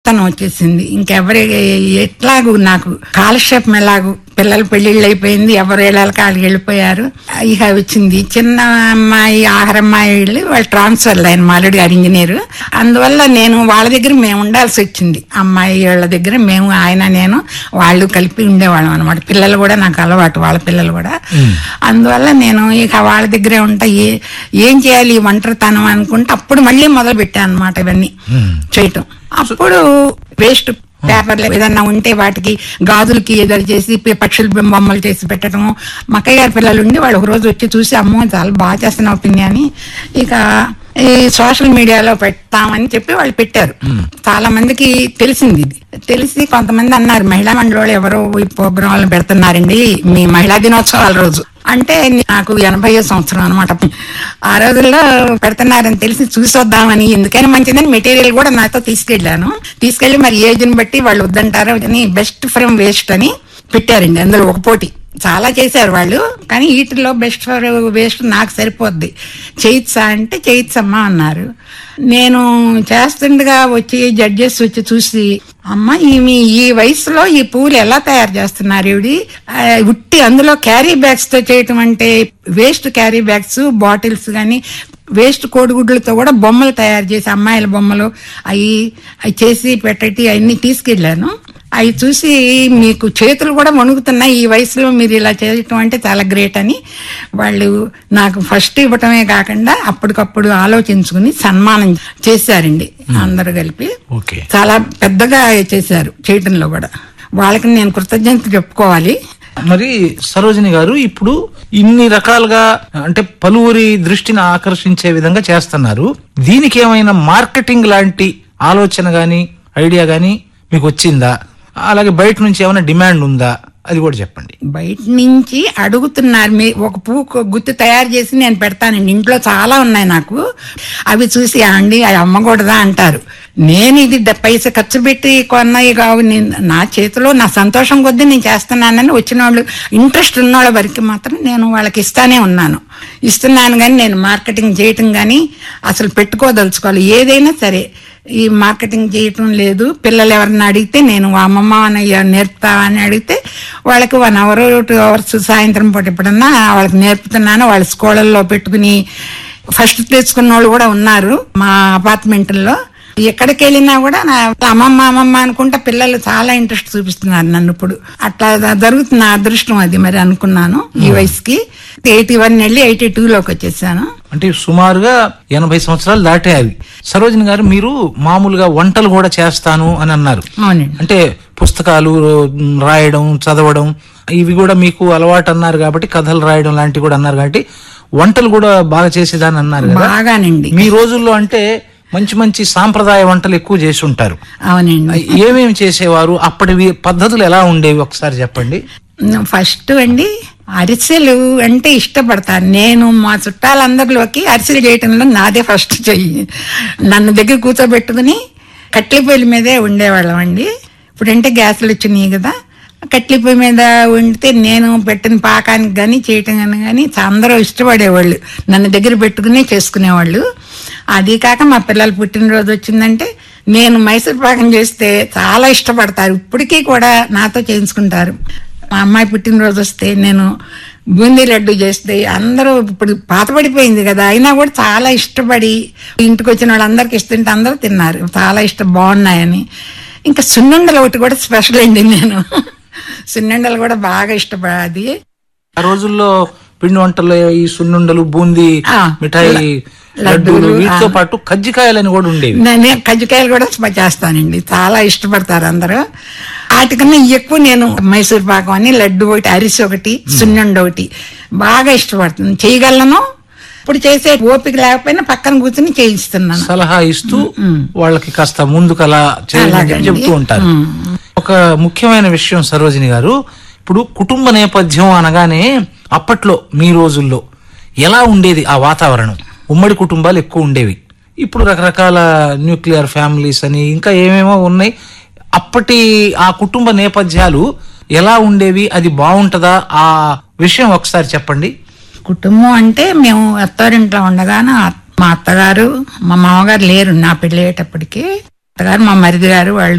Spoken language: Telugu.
తను వచ్చేసింది ఇంకెవరి ఎట్లాగూ నాకు కాలక్షేపం ఎలాగూ పిల్లలు పెళ్లిళ్ళు అయిపోయింది ఎవరు వెళ్ళాలి కాళ్ళకి వెళ్ళిపోయారు ఇక వచ్చింది చిన్న అమ్మాయి ఆఖరమ్మాయి వెళ్ళి వాళ్ళు ట్రాన్స్ఫర్ లైన్ మాలుడి గారు ఇంజనీర్ అందువల్ల నేను వాళ్ళ దగ్గర మేము ఉండాల్సి వచ్చింది అమ్మాయి వాళ్ళ దగ్గర మేము ఆయన నేను వాళ్ళు కలిపి ఉండేవాళ్ళం అనమాట పిల్లలు కూడా నాకు అలవాటు వాళ్ళ పిల్లలు కూడా అందువల్ల నేను ఇక వాళ్ళ దగ్గరే ఉంటా ఏ ఏం చేయాలి ఈ ఒంటరితనం అనుకుంటే అప్పుడు మళ్ళీ మొదలు పెట్టాను అనమాట ఇవన్నీ చేయటం అప్పుడు వేస్ట్ పేపర్లు ఏదన్నా ఉంటే వాటికి గాజులకి ఏదైనా చేసి పి- పక్షుల బొమ్మలు చేసి పెట్టడం మా అక్కయ్య గారి పిల్లలు ఉండి వాళ్ళు ఒక రోజు వచ్చి చూసి అమ్మో చాలా బాగా చేస్తున్నావు పిన్ని అని ఇక ఈ సోషల్ మీడియాలో పెడతామని చెప్పి వాళ్ళు పెట్టారు చాలా మందికి తెలిసింది ఇది తెలిసి కొంతమంది అన్నారు మహిళా మండలి ఎవరో ఈ ప్రోగ్రాంలు పెడుతున్నారండి మీ మహిళా దినోత్సవాల రోజు అంటే నాకు ఎనభై సంవత్సరం అనమాట ఆ రోజుల్లో పెడుతున్నారని తెలిసి చూసొద్దామని ఎందుకైనా మంచిదని మెటీరియల్ కూడా నాతో తీసుకెళ్ళాను తీసుకెళ్లి మరి ఏజ్ని బట్టి వాళ్ళు వద్దంటారో అని బెస్ట్ ఫ్రమ్ వేస్ట్ అని పెట్టారండి అందులో ఒక పోటీ చాలా చేశారు వాళ్ళు కానీ వీటిలో బెస్ట్ ఫర్ వేస్ట్ నాకు సరిపోద్ది చేయిచ్చా అంటే చేయిచ్చమ్మా అన్నారు నేను చేస్తుండగా వచ్చి జడ్జెస్ వచ్చి చూసి అమ్మ ఈమె ఈ వయసులో ఈ పూలు ఎలా తయారు చేస్తున్నారు ఇవిడి ఆ, ఉట్టి అందులో క్యారీ బ్యాగ్స్ తో చేయటం అంటే వేస్ట్ క్యారీ బ్యాగ్స్ బాటిల్స్ కానీ వేస్ట్ కోడిగుడ్లతో కూడా బొమ్మలు తయారు చేసి అమ్మాయిల బొమ్మలు అవి అవి చేసి పెట్టటి అవన్నీ తీసుకెళ్ళాను అవి చూసి మీకు చేతులు కూడా వణుకుతున్నాయి ఈ వయసులో మీరు ఇలా చేయటం అంటే చాలా గ్రేట్ అని వాళ్ళు నాకు ఫస్ట్ ఇవ్వటమే కాకుండా అప్పటికప్పుడు ఆలోచించుకుని సన్మానం చేశారండి అందరూ కలిపి ఓకే చాలా పెద్దగా చేశారు చేయటంలో కూడా వాళ్ళకి నేను కృతజ్ఞత చెప్పుకోవాలి మరి సరోజిని గారు ఇప్పుడు ఇన్ని రకాలుగా అంటే పలువురి దృష్టిని ఆకర్షించే విధంగా చేస్తున్నారు దీనికి ఏమైనా మార్కెటింగ్ లాంటి ఆలోచన గాని ఐడియా గాని మీకు వచ్చిందా అలాగే బయట నుంచి ఏమైనా డిమాండ్ ఉందా అది కూడా చెప్పండి బయట నుంచి అడుగుతున్నారు మీ ఒక పువ్వు గుత్తి తయారు చేసి నేను పెడతానండి ఇంట్లో చాలా ఉన్నాయి నాకు అవి చూసి "ఆ అండి అవి అమ్మకూడదా అంటారు నేను ఇది డ- పైసా ఖర్చు పెట్టి కొన్నవి కావు నేను నా చేతిలో నా సంతోషం కొద్దీ నేను చేస్తున్నానని వచ్చిన వాళ్ళు ఇంట్రెస్ట్ ఉన్న వాళ్ళ వరకు మాత్రం నేను వాళ్ళకి ఇస్తానే ఉన్నాను ఇస్తున్నాను కానీ నేను మార్కెటింగ్ చేయటం కానీ అసలు పెట్టుకోదలుచుకోవాలి ఏదైనా సరే ఈ మార్కెటింగ్ చేయటం లేదు పిల్లలు ఎవరిని అడిగితే నేను అమ్మమ్మ అని నేర్పుతా అని అడిగితే వాళ్ళకి వన్ అవర్ టూ అవర్స్ సాయంత్రం పూట ఎప్పుడన్నా వాళ్ళకి నేర్పుతున్నాను వాళ్ళ స్కూళ్ళల్లో పెట్టుకుని ఫస్ట్ తెచ్చుకున్న వాళ్ళు కూడా ఉన్నారు మా అపార్ట్మెంట్లో ఎక్కడికి వెళ్ళినా కూడా నా అమ్మమ్మ అమ్మమ్మ అనుకుంటా పిల్లలు చాలా ఇంట్రెస్ట్ చూపిస్తున్నారు నన్ను ఇప్పుడు అట్లా జరుగుతున్న నా అదృష్టం అది మరి అనుకున్నాను ఈ వయసుకి ఎయిటీ వన్ వెళ్ళి ఎయిటీ లోకి వచ్చేసాను అంటే సుమారుగా ఎనభై సంవత్సరాలు దాటాయి సరోజిని గారు మీరు మామూలుగా వంటలు కూడా చేస్తాను అని అన్నారు అవునండి అంటే పుస్తకాలు మ్, రాయడం చదవడం ఇవి కూడా మీకు అలవాటు అన్నారు కాబట్టి కథలు రాయడం లాంటివి కూడా అన్నారు కాబట్టి వంటలు కూడా బాగా చేసేదాన్ని అన్నారు కదా బాగానండి మీ రోజుల్లో అంటే మంచి మంచి సాంప్రదాయ వంటలు ఎక్కువ చేసి ఉంటారు అవునండి ఏమేమి చేసేవారు అప్పటివి పద్ధతులు ఎలా ఉండేవి ఒకసారి చెప్పండి ఫస్ట్ అండి అరిసెలు అంటే ఇష్టపడతాను నేను మా చుట్టాలందరిలోకి అరిసెలు చేయటంలో నాదే ఫస్ట్ చెయ్యి నన్ను దగ్గర కూర్చోబెట్టుకుని కట్టెల పొయ్యిల మీదే ఉండేవాళ్ళం అండి ఇప్పుడంటే గ్యాసులు వచ్చినాయి కదా కట్టెల పొయ్యి మీద వండితే నేను పెట్టిన పాకానికి కానీ చేయటం కానీ అందరూ ఇష్టపడేవాళ్ళు నన్ను దగ్గర పెట్టుకుని చేసుకునేవాళ్ళు అది కాక మా పిల్లలు పుట్టినరోజు వచ్చిందంటే నేను మైసూర్ పాకం చేస్తే చాలా ఇష్టపడతారు ఇప్పటికీ కూడా నాతో చేయించుకుంటారు మా అమ్మాయి పుట్టినరోజు వస్తే నేను బూందీ లడ్డు చేస్తే అందరూ ఇప్పుడు పాతపడిపోయింది కదా అయినా కూడా చాలా ఇష్టపడి ఇంటికి వచ్చిన వాళ్ళందరికి ఇస్తుంటే అందరూ తిన్నారు చాలా ఇష్టం బాగున్నాయని ఇంకా సున్నుండలు ఒకటి కూడా స్పెషల్ అండి నేను సున్నుండలు కూడా బాగా ఇష్టపడాది ఆ రోజుల్లో పిండి వంటలు ఈ సున్నుండలు బూందీ ఆ, మిఠాయి లడ్డూలు లడ్డూలు, వీటితో ఆ. పాటు కజ్జికాయలని కూడా ఉండేవి నేను కజ్జికాయలు కూడా స్ప- చేస్తానండి చాలా ఇష్టపడతారు అందరూ వాటికన్నా ఎక్కువ నేను మైసూర్ పాకం అని లడ్డు ఒకటి అరిసి ఒకటి సున్నుండ ఒకటి బాగా ఇష్టపడుతుంది చేయగలను ఇప్పుడు చేసే ఓపిక లేకపోయినా పక్కన కూర్చుని చేయిస్తున్నాను సలహా ఇస్తూ వాళ్ళకి కాస్త ముందుకు అలా చేయాలని చెప్పి అలాగండి. చెబుతూ ఉంటారు ఒక ముఖ్యమైన విషయం సరోజిని గారు ఇప్పుడు కుటుంబ నేపథ్యం అనగానే అప్పట్లో మీ రోజుల్లో ఎలా ఉండేది ఆ వాతావరణం ఉమ్మడి కుటుంబాలు ఎక్కువ ఉండేవి ఇప్పుడు రకరకాల న్యూక్లియర్ ఫ్యామిలీస్ అని ఇంకా ఏమేమో ఉన్నాయి అప్పటి ఆ కుటుంబ నేపథ్యాలు ఎలా ఉండేవి అది బాగుంటదా ఆ విషయం ఒకసారి చెప్పండి కుటుంబం అంటే మేము అత్తారింట్లో ఉండగానే అత్- మా అత్తగారు మా మామగారు లేరు నా పెళ్ళి అయ్యేటప్పటికి అత్తగారు మా మరిది గారు వాళ్ళు